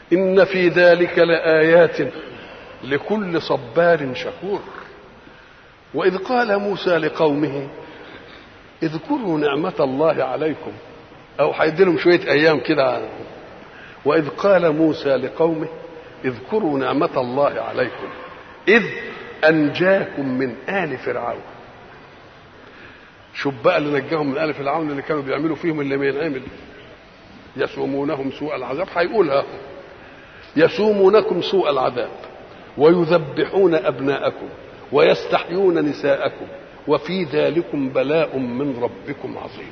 إن في ذلك لآيات لكل صبار شكور وإذ قال موسى لقومه اذكروا نعمة الله عليكم أو هيديلهم شوية أيام كده وإذ قال موسى لقومه اذكروا نعمة الله عليكم إذ أنجاكم من آل فرعون شوف بقى اللي نجاهم من آل فرعون اللي كانوا بيعملوا فيهم اللي ما ينعمل يسومونهم سوء العذاب هيقولها يسومونكم سوء العذاب ويذبحون أبناءكم ويستحيون نساءكم وفي ذلكم بلاء من ربكم عظيم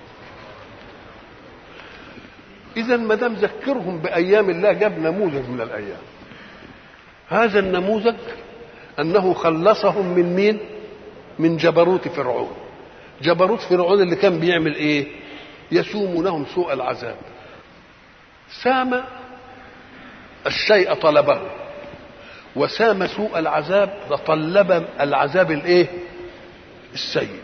اذا ما دام ذكرهم بايام الله جاب نموذج من الايام هذا النموذج انه خلصهم من مين من جبروت فرعون جبروت فرعون اللي كان بيعمل ايه يسومونهم سوء العذاب سام الشيء طلبه وسام سوء العذاب فطلب العذاب الايه السيء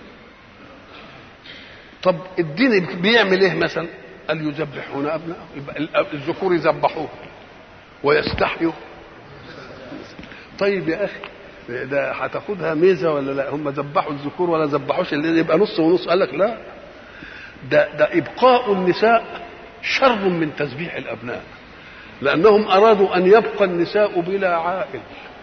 طب الدين بيعمل ايه مثلا قال يذبحون ابنائهم الذكور يذبحوه ويستحيوا طيب يا اخي ده هتاخدها ميزه ولا لا هم ذبحوا الذكور ولا ذبحوش اللي يبقى نص ونص قال لك لا ده ده ابقاء النساء شر من تذبيح الابناء لانهم ارادوا ان يبقى النساء بلا عائل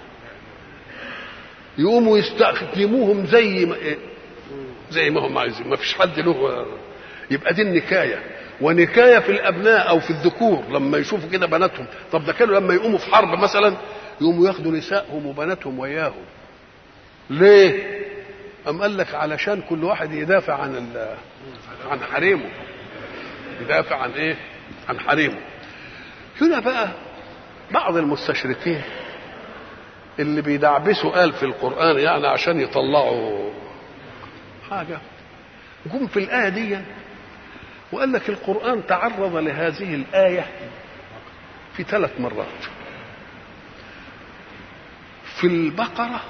يقوموا يستخدموهم زي ما زي ما هم عايزين ما فيش حد له يبقى دي النكايه ونكايه في الابناء او في الذكور لما يشوفوا كده بناتهم طب ده كانوا لما يقوموا في حرب مثلا يقوموا ياخدوا نسائهم وبناتهم وياهم ليه أم قال لك علشان كل واحد يدافع عن عن حريمه يدافع عن ايه عن حريمه هنا بقى بعض المستشرقين اللي بيدعبسوا قال في القرآن يعني عشان يطلعوا حاجة جم في الآية دي وقال لك القرآن تعرض لهذه الآية في ثلاث مرات في البقرة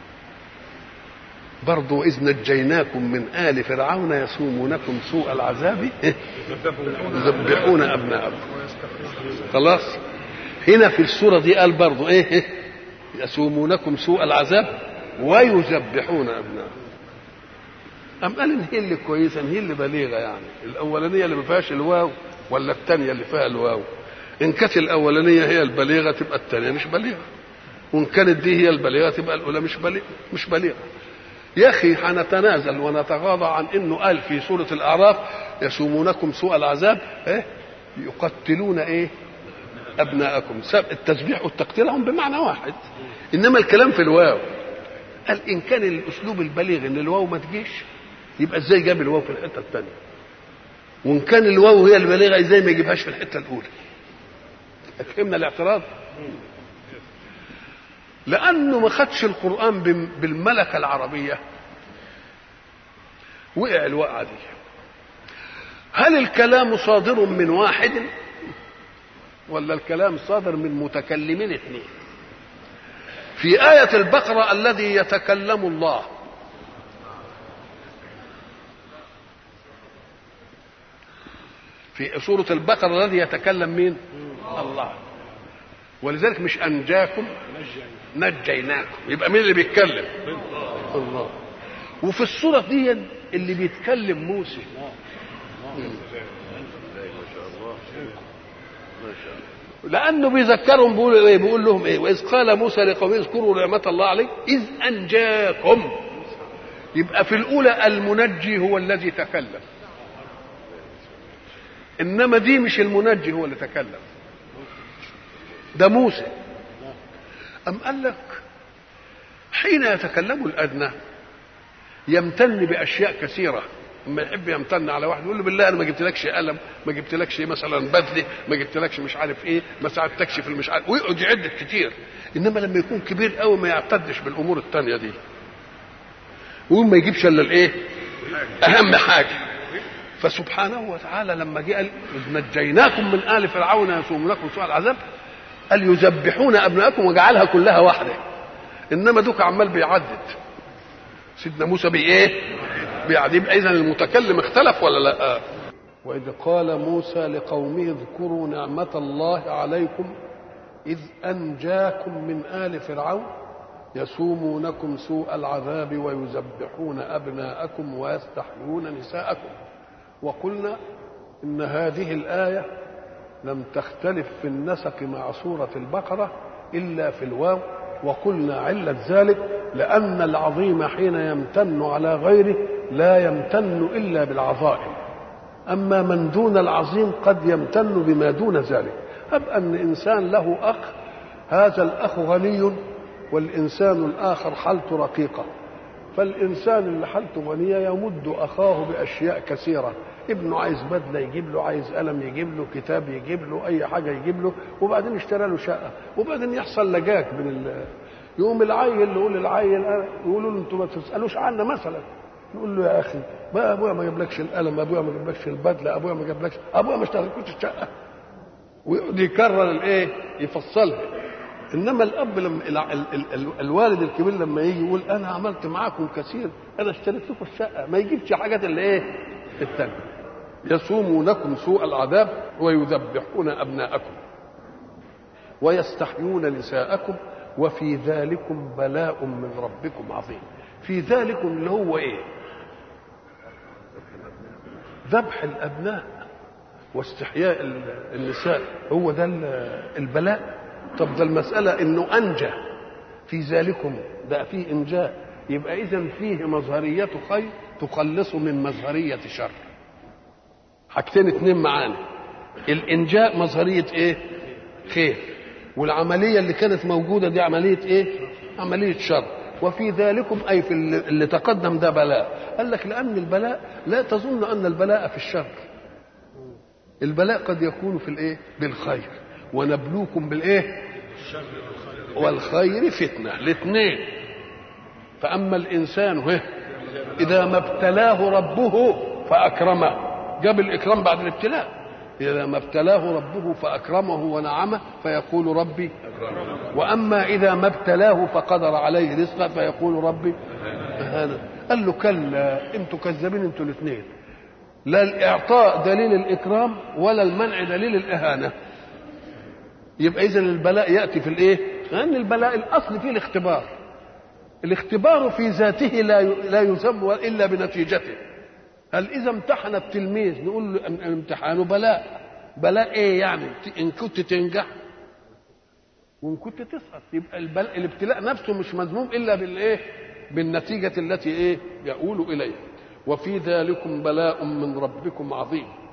برضو إذ نجيناكم من آل فرعون يسومونكم سوء العذاب يذبحون أبناءكم خلاص هنا في السورة دي قال برضو إيه يسومونكم سوء العذاب ويذبحون أبناءكم أم قال إن هي اللي كويسة إن هي اللي بليغة يعني الأولانية اللي ما فيهاش الواو ولا الثانية اللي فيها الواو إن كانت الأولانية هي البليغة تبقى الثانية مش بليغة وإن كانت دي هي البليغة تبقى الأولى مش بليغة مش بليغة يا أخي هنتنازل ونتغاضى عن إنه قال في سورة الأعراف يسومونكم سوء العذاب إيه يقتلون إيه أبناءكم التسبيح والتقتيل هم بمعنى واحد إنما الكلام في الواو قال إن كان الأسلوب البليغ إن الواو ما تجيش يبقى ازاي جاب الواو في الحته الثانيه وان كان الواو هي البليغه ازاي ما يجيبهاش في الحته الاولى فهمنا الاعتراض لانه ما خدش القران بالملكه العربيه وقع الوقعه دي هل الكلام صادر من واحد ولا الكلام صادر من متكلمين اثنين في آية البقرة الذي يتكلم الله في سورة البقرة الذي يتكلم مين؟ الله ولذلك مش أنجاكم نجيناكم يبقى مين اللي بيتكلم؟ الله وفي السورة دي اللي بيتكلم موسى لأنه بيذكرهم بيقول إيه؟ بيقول لهم إيه؟ وإذ قال موسى لقومه اذكروا نعمة الله عليكم إذ أنجاكم يبقى في الأولى المنجي هو الذي تكلم انما دي مش المنجي هو اللي تكلم ده موسى ام قال لك حين يتكلم الادنى يمتن باشياء كثيره لما يحب يمتن على واحد يقول له بالله انا ما جبتلكش قلم ما جبتلكش مثلا بدله ما جبتلكش مش عارف ايه ما ساعدتكش في المش عارف ويقعد يعد كتير انما لما يكون كبير قوي ما يعتدش بالامور التانية دي ويقوم ما يجيبش الا الايه اهم حاجه فسبحانه وتعالى لما جه قال إذ نجيناكم من آل فرعون يسومونكم سوء العذاب قال يذبحون أبناءكم وجعلها كلها واحدة إنما دوك عمال بيعدد سيدنا موسى بي إيه؟ بيعدد يبقى إذا المتكلم اختلف ولا لا؟ وإذ قال موسى لقومه اذكروا نعمة الله عليكم إذ أنجاكم من آل فرعون يسومونكم سوء العذاب ويذبحون أبناءكم ويستحيون نساءكم وقلنا إن هذه الآية لم تختلف في النسق مع سورة البقرة إلا في الواو وقلنا علة ذلك لأن العظيم حين يمتن على غيره لا يمتن إلا بالعظائم أما من دون العظيم قد يمتن بما دون ذلك أب أن إنسان له أخ هذا الأخ غني والإنسان الآخر حالته رقيقة فالإنسان اللي حالته غنية يمد أخاه بأشياء كثيرة ابنه عايز بدله يجيب له عايز قلم يجيب له كتاب يجيب له اي حاجه يجيب له وبعدين اشترى له شقه وبعدين يحصل لجاك من ال... يقوم العيل يقول للعيل يقولوا له انتوا ما تسالوش عنا مثلا يقول له يا اخي ما ابويا ما جابلكش القلم ابويا ما جابلكش البدله ابويا ما جابلكش ابويا ما اشتغلكوش الشقه ويقعد يكرر الايه يفصلها انما الاب لما ال... ال... ال... الوالد الكبير لما يجي يقول انا عملت معاكم كثير انا اشتريت لكم الشقه ما يجيبش حاجات اللي ايه الثانيه يصومونكم سوء العذاب ويذبحون ابناءكم ويستحيون نساءكم وفي ذلكم بلاء من ربكم عظيم في ذلكم اللي هو ايه ذبح الابناء واستحياء النساء هو ده البلاء طب ده المساله انه انجى في ذلكم ده فيه انجاء يبقى اذا فيه مظهريه خير تخلص من مظهريه شر حاجتين اتنين معانا الانجاء مظهريه ايه خير والعمليه اللي كانت موجوده دي عمليه ايه عمليه شر وفي ذلكم اي في اللي تقدم ده بلاء قال لك لان البلاء لا تظن ان البلاء في الشر البلاء قد يكون في الايه بالخير ونبلوكم بالايه والخير فتنه الاثنين فاما الانسان هه اذا ما ابتلاه ربه فاكرمه جاب الاكرام بعد الابتلاء اذا ما ابتلاه ربه فاكرمه ونعمه فيقول ربي واما اذا ما ابتلاه فقدر عليه رزقه فيقول ربي هذا قال له كلا انتوا كذابين انتوا الاثنين لا الاعطاء دليل الاكرام ولا المنع دليل الاهانه يبقى اذا البلاء ياتي في الايه لان البلاء الاصل فيه الاختبار الاختبار في ذاته لا لا يذم الا بنتيجته هل اذا امتحن التلميذ نقول له امتحانه بلاء بلاء ايه يعني ان كنت تنجح وان كنت تسقط يبقى البلاء الابتلاء نفسه مش مذموم الا بالايه بالنتيجه التي ايه يؤول اليها وفي ذلكم بلاء من ربكم عظيم